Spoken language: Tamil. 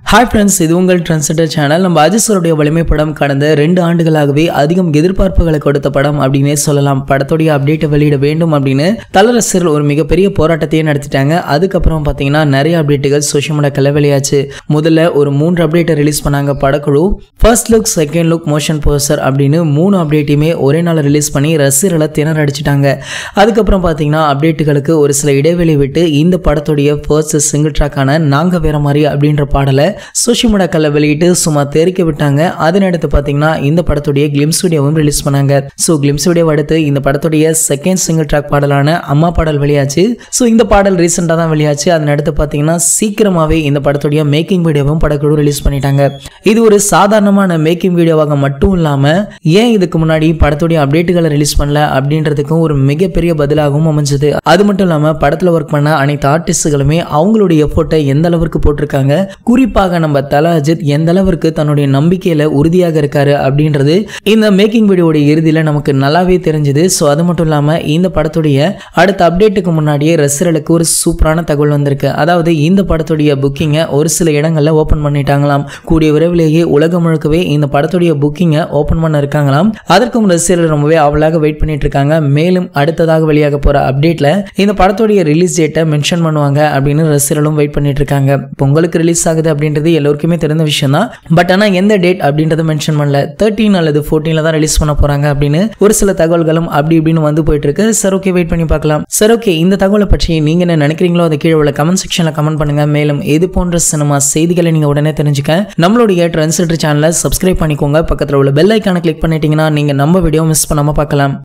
ஹாய் ஃப்ரெண்ட்ஸ் இது உங்கள் ட்ரெண்ட்செட்டர் சேனல் நம்ம அஜிஸ்வருடைய வலிமை படம் கடந்த ரெண்டு ஆண்டுகளாகவே அதிகம் எதிர்பார்ப்புகளை கொடுத்த படம் அப்படின்னே சொல்லலாம் படத்துடைய அப்டேட்டை வெளியிட வேண்டும் அப்படின்னு தலரசர்கள் ஒரு மிகப்பெரிய போராட்டத்தையே நடத்திட்டாங்க அதுக்கப்புறம் பார்த்தீங்கன்னா நிறைய அப்டேட்டுகள் சோஷியல் மீடியா வெளியாச்சு முதல்ல ஒரு மூன்று அப்டேட்டை ரிலீஸ் பண்ணாங்க படக்குழு first look second look motion poster அப்படின்னு மூணு அப்டேட்டையுமே ஒரே நாள் ரிலீஸ் பண்ணி ரசிகர்களை திணற அடிச்சிட்டாங்க அதுக்கப்புறம் பார்த்தீங்கன்னா அப்டேட்டுகளுக்கு ஒரு சில இடைவெளி விட்டு இந்த படத்துடைய ஃபர்ஸ்ட் சிங்கிள் ட்ராக்கான நாங்க வேற மாதிரி அப்படின்ற பாடலை சோஷியல் மீடியாக்களில் வெளியிட்டு சும்மா தெரிக்க விட்டாங்க அதனடுத்து பார்த்தீங்கன்னா இந்த படத்துடைய கிளிம்ஸ் வீடியோவும் ரிலீஸ் பண்ணாங்க ஸோ கிளிம்ஸ் வீடியோ அடுத்து இந்த படத்துடைய செகண்ட் சிங்கிள் ட்ராக் பாடலான அம்மா பாடல் வெளியாச்சு ஸோ இந்த பாடல் ரீசெண்டாக தான் வெளியாச்சு அதனடுத்து பார்த்தீங்கன்னா சீக்கிரமாகவே இந்த படத்துடைய மேக்கிங் வீடியோவும் படக்குழு ரிலீஸ் பண்ணிட்டாங்க இது ஒரு சாதாரணமான மேக்கிங் வீடியோவாக மட்டும் இல்லாமல் ஏன் இதுக்கு முன்னாடி படத்துடைய அப்டேட்டுகளை ரிலீஸ் பண்ணல அப்படின்றதுக்கும் ஒரு மிகப்பெரிய பதிலாகவும் அமைஞ்சது அது மட்டும் இல்லாமல் படத்தில் ஒர்க் பண்ண அனைத்து ஆர்டிஸ்டுகளுமே அவங்களுடைய எஃபோர்ட்டை எந்த அளவிற்கு போட்டிருக்காங்க குறிப்பாக நம்ம தல அஜித் எந்த அளவிற்கு தன்னுடைய நம்பிக்கையில உறுதியாக இருக்காரு அப்படின்றது இந்த மேக்கிங் வீடியோட இறுதியில் நமக்கு நல்லாவே தெரிஞ்சுது ஸோ அது மட்டும் இல்லாமல் இந்த படத்துடைய அடுத்த அப்டேட்டுக்கு முன்னாடியே ரசிகர்களுக்கு ஒரு சூப்பரான தகவல் வந்திருக்கு அதாவது இந்த படத்துடைய புக்கிங்கை ஒரு சில இடங்களில் ஓப்பன் பண்ணிட்டாங்களாம் கூடிய விரைவிலேயே உலகம் முழுக்கவே இந்த படத்துடைய புக்கிங்கை ஓப்பன் பண்ண இருக்காங்களாம் அதற்கும் ரசிகர்கள் ரொம்பவே அவளாக வெயிட் பண்ணிட்டு இருக்காங்க மேலும் அடுத்ததாக வெளியாக போற அப்டேட்ல இந்த படத்துடைய ரிலீஸ் டேட்டை மென்ஷன் பண்ணுவாங்க அப்படின்னு ரசிகர்களும் வெயிட் பண்ணிட்டு இருக்காங்க பொங்கலுக்கு ரிலீஸ் ஆகுது அப்படின்றது எல்லோருக்குமே தெரிந்த விஷயம் தான் பட் ஆனால் எந்த டேட் அப்படின்றத மென்ஷன் பண்ணல தேர்ட்டீன் அல்லது ஃபோர்டீனில் தான் ரிலீஸ் பண்ண போறாங்க அப்படின்னு ஒரு சில தகவல்களும் அப்படி இப்படின்னு வந்து போயிட்டு இருக்கு சார் ஓகே வெயிட் பண்ணி பார்க்கலாம் சார் ஓகே இந்த தகவலை பற்றி நீங்க என்ன நினைக்கிறீங்களோ அதை கீழே உள்ள கமெண்ட் செக்ஷன்ல கமெண்ட் பண்ணுங்க மேலும் இது போன்ற சினிமா செய்திகளை நீங்க உடனே தெரிஞ்சுக்க நம்மளுடைய ட்ரெண்ட்செட்டர் சேனலை சப்ஸ்கிரைப் பண்ணிக்கோங்க பக்கத்தில் உள்ள பெல் ஐக்கானை கிளிக் பண்ணிட்டீங்கன்னா நீங்க நம்ம வீடியோ மிஸ் பண்ணாம பார்க்கலாம்